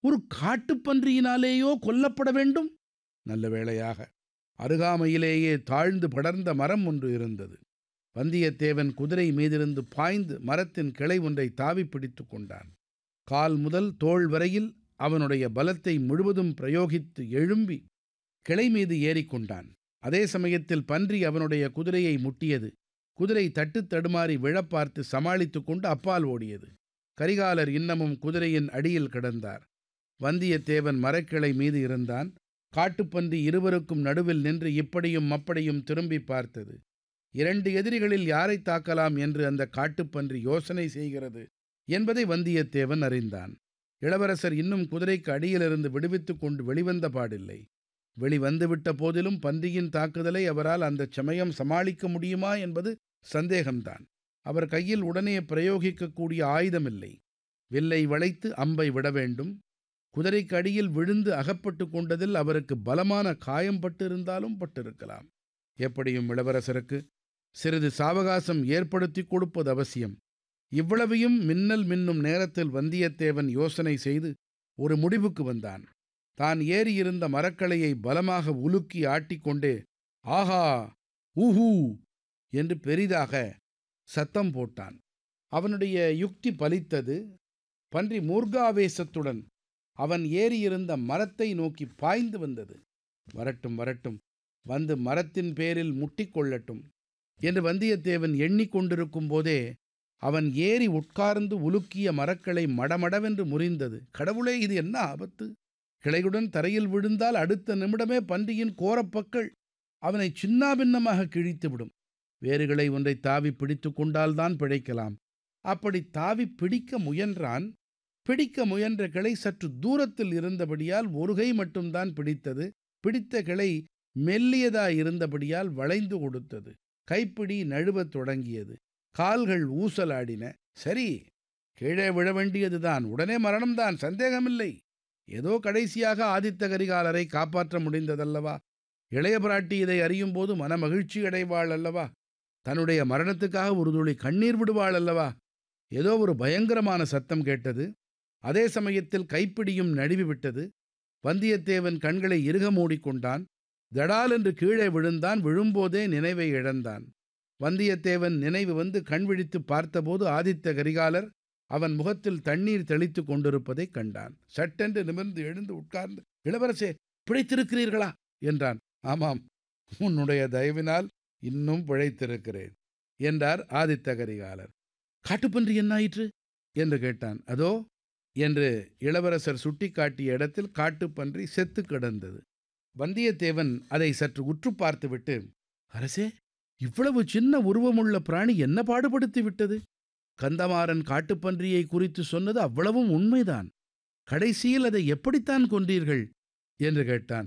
ஒரு காட்டுப்பன்றியினாலேயோ கொல்லப்பட வேண்டும் நல்ல வேளையாக அருகாமையிலேயே தாழ்ந்து படர்ந்த மரம் ஒன்று இருந்தது வந்தியத்தேவன் குதிரை மீதிருந்து பாய்ந்து மரத்தின் கிளை ஒன்றை தாவி பிடித்து கொண்டான் கால் முதல் தோள் வரையில் அவனுடைய பலத்தை முழுவதும் பிரயோகித்து எழும்பி கிளை மீது ஏறிக்கொண்டான் அதே சமயத்தில் பன்றி அவனுடைய குதிரையை முட்டியது குதிரை தட்டுத் தடுமாறி விழப்பார்த்து சமாளித்துக் கொண்டு அப்பால் ஓடியது கரிகாலர் இன்னமும் குதிரையின் அடியில் கிடந்தார் வந்தியத்தேவன் மரக்கிளை மீது இருந்தான் காட்டுப்பன்றி இருவருக்கும் நடுவில் நின்று இப்படியும் அப்படியும் திரும்பி பார்த்தது இரண்டு எதிரிகளில் யாரை தாக்கலாம் என்று அந்த காட்டுப்பன்றி யோசனை செய்கிறது என்பதை வந்தியத்தேவன் அறிந்தான் இளவரசர் இன்னும் குதிரைக்கு அடியிலிருந்து விடுவித்துக் கொண்டு வெளிவந்த பாடில்லை வெளிவந்துவிட்ட போதிலும் பன்றியின் தாக்குதலை அவரால் அந்தச் சமயம் சமாளிக்க முடியுமா என்பது சந்தேகம்தான் அவர் கையில் உடனே பிரயோகிக்கக்கூடிய ஆயுதமில்லை வில்லை வளைத்து அம்பை விட வேண்டும் குதிரைக்கு அடியில் விழுந்து அகப்பட்டு கொண்டதில் அவருக்கு பலமான காயம் பட்டிருந்தாலும் பட்டிருக்கலாம் எப்படியும் இளவரசருக்கு சிறிது சாவகாசம் ஏற்படுத்தி கொடுப்பது அவசியம் இவ்வளவையும் மின்னல் மின்னும் நேரத்தில் வந்தியத்தேவன் யோசனை செய்து ஒரு முடிவுக்கு வந்தான் தான் ஏறியிருந்த மரக்களையை பலமாக உலுக்கி ஆட்டிக்கொண்டே ஆஹா ஊஹூ என்று பெரிதாக சத்தம் போட்டான் அவனுடைய யுக்தி பலித்தது பன்றி மூர்காவேசத்துடன் அவன் ஏறியிருந்த மரத்தை நோக்கி பாய்ந்து வந்தது வரட்டும் வரட்டும் வந்து மரத்தின் பேரில் முட்டிக்கொள்ளட்டும் என்று வந்தியத்தேவன் எண்ணிக்கொண்டிருக்கும் போதே அவன் ஏறி உட்கார்ந்து உலுக்கிய மரக்களை மடமடவென்று முறிந்தது கடவுளே இது என்ன ஆபத்து கிளையுடன் தரையில் விழுந்தால் அடுத்த நிமிடமே பன்றியின் கோரப்பற்கள் அவனை சின்னாபின்னமாக கிழித்துவிடும் வேறுகளை ஒன்றை தாவி பிடித்து கொண்டால்தான் பிழைக்கலாம் அப்படி தாவி பிடிக்க முயன்றான் பிடிக்க முயன்ற கிளை சற்று தூரத்தில் இருந்தபடியால் ஒரு கை மட்டும்தான் பிடித்தது பிடித்த கிளை மெல்லியதாய் இருந்தபடியால் வளைந்து கொடுத்தது கைப்பிடி நழுவத் தொடங்கியது கால்கள் ஊசலாடின சரி கீழே விழ வேண்டியதுதான் உடனே மரணம்தான் சந்தேகமில்லை ஏதோ கடைசியாக ஆதித்த கரிகாலரை காப்பாற்ற முடிந்ததல்லவா இளைய பிராட்டி இதை அறியும் போது மன மகிழ்ச்சி அடைவாள் அல்லவா தன்னுடைய மரணத்துக்காக ஒரு துளி கண்ணீர் விடுவாள் அல்லவா ஏதோ ஒரு பயங்கரமான சத்தம் கேட்டது அதே சமயத்தில் கைப்பிடியும் நழுவி விட்டது வந்தியத்தேவன் கண்களை இறுக மூடிக்கொண்டான் தடால் என்று கீழே விழுந்தான் விழும்போதே நினைவை இழந்தான் வந்தியத்தேவன் நினைவு வந்து கண் விழித்து பார்த்தபோது ஆதித்த கரிகாலர் அவன் முகத்தில் தண்ணீர் தெளித்துக் கொண்டிருப்பதைக் கண்டான் சட்டென்று நிமிர்ந்து எழுந்து உட்கார்ந்து இளவரசே பிழைத்திருக்கிறீர்களா என்றான் ஆமாம் உன்னுடைய தயவினால் இன்னும் பிழைத்திருக்கிறேன் என்றார் ஆதித்த கரிகாலர் காட்டுப்பன்றி என்னாயிற்று என்று கேட்டான் அதோ என்று இளவரசர் சுட்டிக்காட்டிய இடத்தில் காட்டுப்பன்றி செத்து கிடந்தது வந்தியத்தேவன் அதை சற்று உற்று பார்த்துவிட்டு அரசே இவ்வளவு சின்ன உருவமுள்ள பிராணி என்ன பாடுபடுத்தி விட்டது கந்தமாறன் காட்டுப்பன்றியை குறித்து சொன்னது அவ்வளவும் உண்மைதான் கடைசியில் அதை எப்படித்தான் கொன்றீர்கள் என்று கேட்டான்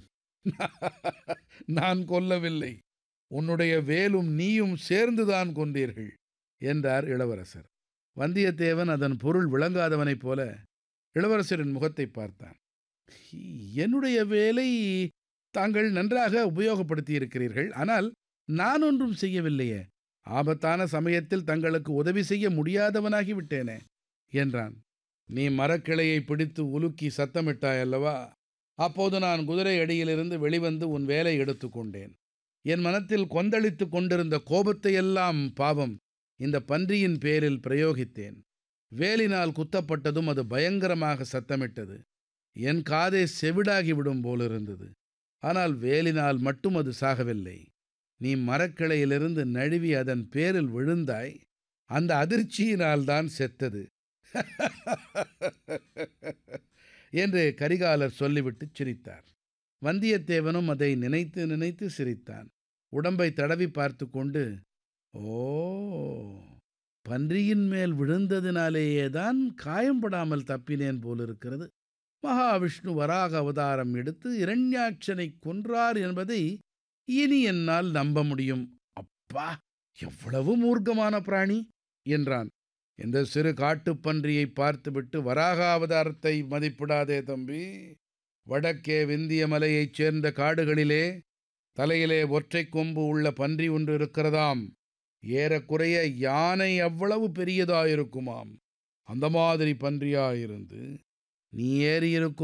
நான் கொல்லவில்லை உன்னுடைய வேலும் நீயும் சேர்ந்துதான் கொன்றீர்கள் என்றார் இளவரசர் வந்தியத்தேவன் அதன் பொருள் விளங்காதவனைப் போல இளவரசரின் முகத்தை பார்த்தான் என்னுடைய வேலை தாங்கள் நன்றாக உபயோகப்படுத்தியிருக்கிறீர்கள் ஆனால் நான் ஒன்றும் செய்யவில்லையே ஆபத்தான சமயத்தில் தங்களுக்கு உதவி செய்ய முடியாதவனாகிவிட்டேனே என்றான் நீ மரக்கிளையை பிடித்து உலுக்கி சத்தமிட்டாய் அல்லவா அப்போது நான் குதிரை அடியிலிருந்து வெளிவந்து உன் வேலை எடுத்துக்கொண்டேன் என் மனத்தில் கொந்தளித்து கொண்டிருந்த கோபத்தையெல்லாம் பாவம் இந்த பன்றியின் பேரில் பிரயோகித்தேன் வேலினால் குத்தப்பட்டதும் அது பயங்கரமாக சத்தமிட்டது என் காதே செவிடாகிவிடும் போலிருந்தது ஆனால் வேலினால் மட்டும் அது சாகவில்லை நீ மரக்கிளையிலிருந்து நழுவி அதன் பேரில் விழுந்தாய் அந்த அதிர்ச்சியினால்தான் செத்தது என்று கரிகாலர் சொல்லிவிட்டு சிரித்தார் வந்தியத்தேவனும் அதை நினைத்து நினைத்து சிரித்தான் உடம்பை தடவி பார்த்து கொண்டு ஓ பன்றியின் மேல் விழுந்ததினாலேயேதான் காயம்படாமல் தப்பினேன் போலிருக்கிறது மகாவிஷ்ணு வராக அவதாரம் எடுத்து இரண்யாட்சனை கொன்றார் என்பதை இனி என்னால் நம்ப முடியும் அப்பா எவ்வளவு மூர்க்கமான பிராணி என்றான் இந்த சிறு காட்டுப்பன்றியை பார்த்துவிட்டு வராக அவதாரத்தை மதிப்பிடாதே தம்பி வடக்கே விந்திய மலையைச் சேர்ந்த காடுகளிலே தலையிலே ஒற்றைக் கொம்பு உள்ள பன்றி ஒன்று இருக்கிறதாம் ஏறக்குறைய யானை அவ்வளவு பெரியதாயிருக்குமாம் அந்த மாதிரி பன்றியாயிருந்து நீ ஏறியிருக்கும்